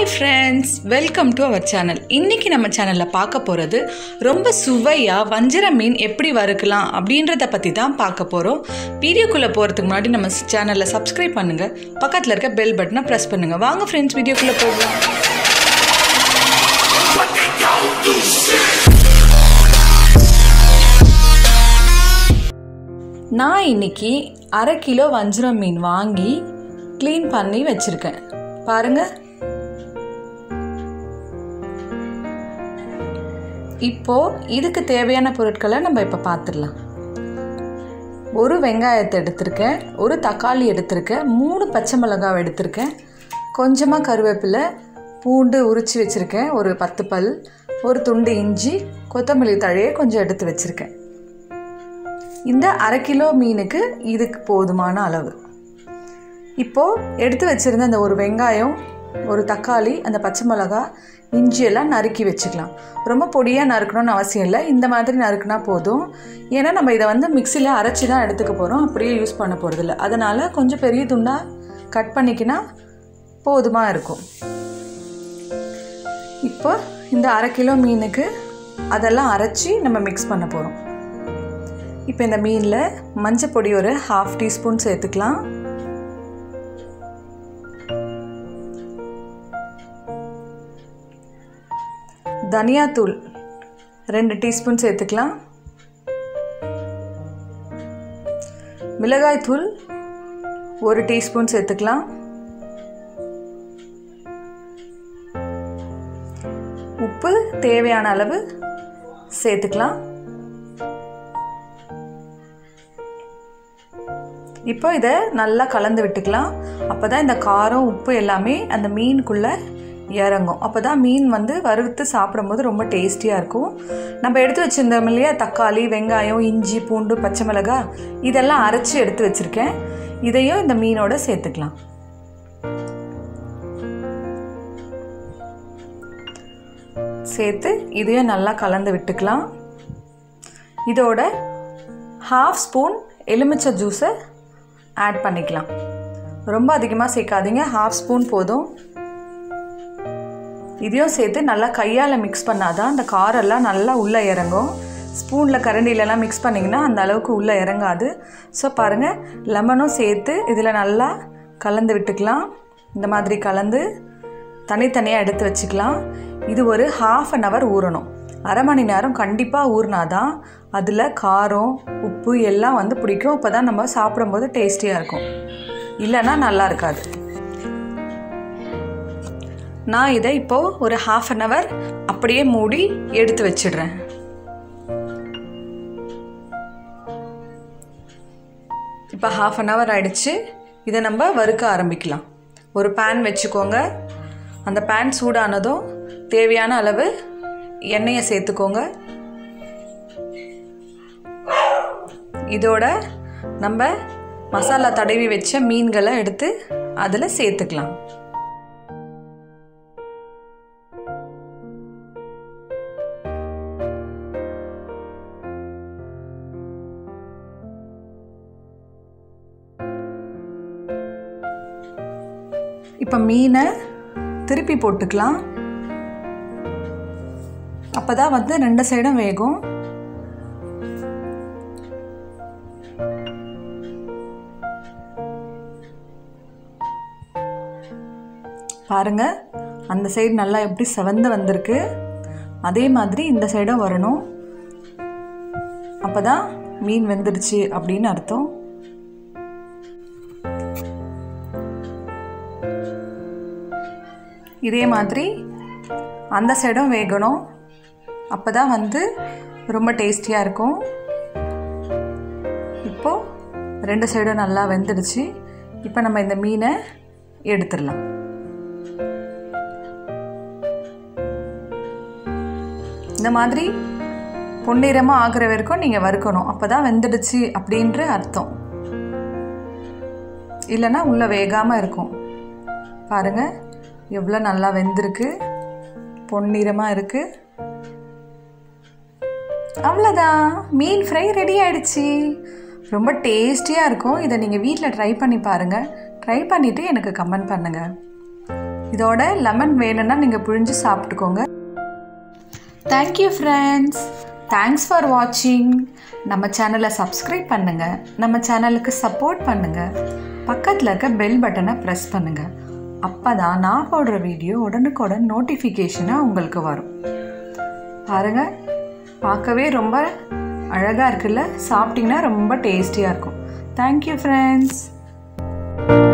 hi friends welcome to our channel இன்றைக்கி நம்ம சேனலில் பார்க்க போகிறது ரொம்ப சுவையாக வஞ்சர மீன் எப்படி வறுக்கலாம் அப்படின்றத பற்றி தான் பார்க்க போகிறோம் வீடியோக்குள்ளே போகிறதுக்கு முன்னாடி நம்ம சேனலில் சப்ஸ்கிரைப் பண்ணுங்கள் பக்கத்தில் இருக்க பெல் பட்டனை ப்ரெஸ் பண்ணுங்கள் வாங்க ஃப்ரெண்ட்ஸ் வீடியோக்குள்ளே போகலாம் நான் இன்னைக்கு அரை கிலோ வஞ்சரம் மீன் வாங்கி க்ளீன் பண்ணி வச்சுருக்கேன் பாருங்கள் இப்போ இதுக்கு தேவையான பொருட்களை நம்ம இப்போ பார்த்துடலாம் ஒரு வெங்காயத்தை எடுத்திருக்கேன் ஒரு தக்காளி எடுத்திருக்கேன் மூணு பச்சை மிளகாய் எடுத்திருக்கேன் கொஞ்சமாக கருவேப்பிலை பூண்டு உரித்து வச்சுருக்கேன் ஒரு பத்து பல் ஒரு துண்டு இஞ்சி கொத்தமல்லி தழையை கொஞ்சம் எடுத்து வச்சுருக்கேன் இந்த அரை கிலோ மீனுக்கு இதுக்கு போதுமான அளவு இப்போது எடுத்து வச்சுருந்த அந்த ஒரு வெங்காயம் ஒரு தக்காளி அந்த பச்சை மிளகா இஞ்சி எல்லாம் நறுக்கி வச்சுக்கலாம் ரொம்ப பொடியாக நறுக்கணும்னு அவசியம் இல்லை இந்த மாதிரி நறுக்குனா போதும் ஏன்னா நம்ம இதை வந்து மிக்சியில் அரைச்சி தான் எடுத்துக்க போகிறோம் அப்படியே யூஸ் பண்ண போகிறதில்ல அதனால் கொஞ்சம் பெரிய துண்டாக கட் பண்ணிக்கினா போதுமாக இருக்கும் இப்போ இந்த அரை கிலோ மீனுக்கு அதெல்லாம் அரைச்சி நம்ம மிக்ஸ் பண்ண போகிறோம் இப்போ இந்த மீனில் மஞ்சள் பொடி ஒரு ஹாஃப் டீஸ்பூன் சேர்த்துக்கலாம் தனியாத்தூள் ரெண்டு டீஸ்பூன் சேர்த்துக்கலாம் மிளகாய்த்தூள் ஒரு டீஸ்பூன் சேர்த்துக்கலாம் உப்பு தேவையான அளவு சேர்த்துக்கலாம் இப்போ இதை நல்லா கலந்து விட்டுக்கலாம் அப்போ தான் இந்த காரம் உப்பு எல்லாமே அந்த மீனுக்குள்ளே இறங்கும் அப்போ தான் மீன் வந்து வறுத்து சாப்பிடும்போது ரொம்ப டேஸ்டியாக இருக்கும் நம்ம எடுத்து வச்சுருந்தோம் இல்லையா தக்காளி வெங்காயம் இஞ்சி பூண்டு பச்சை மிளகாய் இதெல்லாம் அரைச்சி எடுத்து வச்சுருக்கேன் இதையும் இந்த மீனோட சேர்த்துக்கலாம் சேர்த்து இதையும் நல்லா கலந்து விட்டுக்கலாம் இதோட ஹாஃப் ஸ்பூன் எலுமிச்சை ஜூஸை ஆட் பண்ணிக்கலாம் ரொம்ப அதிகமாக சேர்க்காதீங்க ஹாஃப் ஸ்பூன் போதும் இதையும் சேர்த்து நல்லா கையால் மிக்ஸ் பண்ணாதான் அந்த காரெல்லாம் நல்லா உள்ளே இறங்கும் ஸ்பூனில் கரண்டிலலாம் மிக்ஸ் பண்ணிங்கன்னா அந்த அளவுக்கு உள்ளே இறங்காது ஸோ பாருங்கள் லெமனும் சேர்த்து இதில் நல்லா கலந்து விட்டுக்கலாம் இந்த மாதிரி கலந்து தனித்தனியாக எடுத்து வச்சுக்கலாம் இது ஒரு ஹாஃப் அன் ஹவர் ஊறணும் அரை மணி நேரம் கண்டிப்பாக ஊறினாதான் அதில் காரம் உப்பு எல்லாம் வந்து பிடிக்கும் அப்போ தான் நம்ம சாப்பிடும்போது டேஸ்டியாக இருக்கும் இல்லைன்னா நல்லா இருக்காது நான் இதை இப்போது ஒரு ஹாஃப் அன் ஹவர் அப்படியே மூடி எடுத்து வச்சிடுறேன் இப்போ ஹாஃப் அன் ஹவர் ஆயிடுச்சு இதை நம்ம வறுக்க ஆரம்பிக்கலாம் ஒரு பேன் வச்சுக்கோங்க அந்த பேன் சூடானதும் தேவையான அளவு எண்ணெயை சேர்த்துக்கோங்க இதோட நம்ம மசாலா தடவி வச்ச மீன்களை எடுத்து அதில் சேர்த்துக்கலாம் இப்போ மீனை திருப்பி போட்டுக்கலாம் அப்போ தான் வந்து ரெண்டு சைடும் வேகும் பாருங்க அந்த சைடு நல்லா எப்படி செவந்து வந்திருக்கு அதே மாதிரி இந்த சைடும் வரணும் அப்போ தான் மீன் வெந்துடுச்சு அப்படின்னு அர்த்தம் இதே மாதிரி அந்த சைடும் வேகணும் அப்போ தான் வந்து ரொம்ப டேஸ்டியாக இருக்கும் இப்போது ரெண்டு சைடும் நல்லா வெந்துடுச்சு இப்போ நம்ம இந்த மீனை எடுத்துடலாம் இந்த மாதிரி பொன்னிறமாக ஆகிற வரைக்கும் நீங்கள் வறுக்கணும் அப்போ தான் வெந்துடுச்சு அப்படின்ற அர்த்தம் இல்லைன்னா உள்ளே வேகாமல் இருக்கும் பாருங்கள் எவ்வளோ நல்லா வெந்திருக்கு பொன்னிறமாக இருக்குது அவ்வளோதான் மீன் ஃப்ரை ரெடி ஆயிடுச்சு ரொம்ப டேஸ்டியாக இருக்கும் இதை நீங்கள் வீட்டில் ட்ரை பண்ணி பாருங்கள் ட்ரை பண்ணிவிட்டு எனக்கு கமெண்ட் பண்ணுங்கள் இதோட லெமன் வேணும்னா நீங்கள் புழிஞ்சு சாப்பிட்டுக்கோங்க தேங்க்யூ ஃப்ரெண்ட்ஸ் தேங்க்ஸ் ஃபார் வாட்சிங் நம்ம சேனலை சப்ஸ்கிரைப் பண்ணுங்கள் நம்ம சேனலுக்கு சப்போர்ட் பண்ணுங்கள் பக்கத்தில் இருக்க பெல் பட்டனை ப்ரெஸ் பண்ணுங்கள் அப்போ தான் நான் போடுற வீடியோ உடனுக்குடன் நோட்டிஃபிகேஷனாக உங்களுக்கு வரும் பாருங்கள் பார்க்கவே ரொம்ப அழகாக இருக்குல்ல சாப்பிட்டிங்கன்னா ரொம்ப டேஸ்டியாக இருக்கும் தேங்க்யூ ஃப்ரெண்ட்ஸ்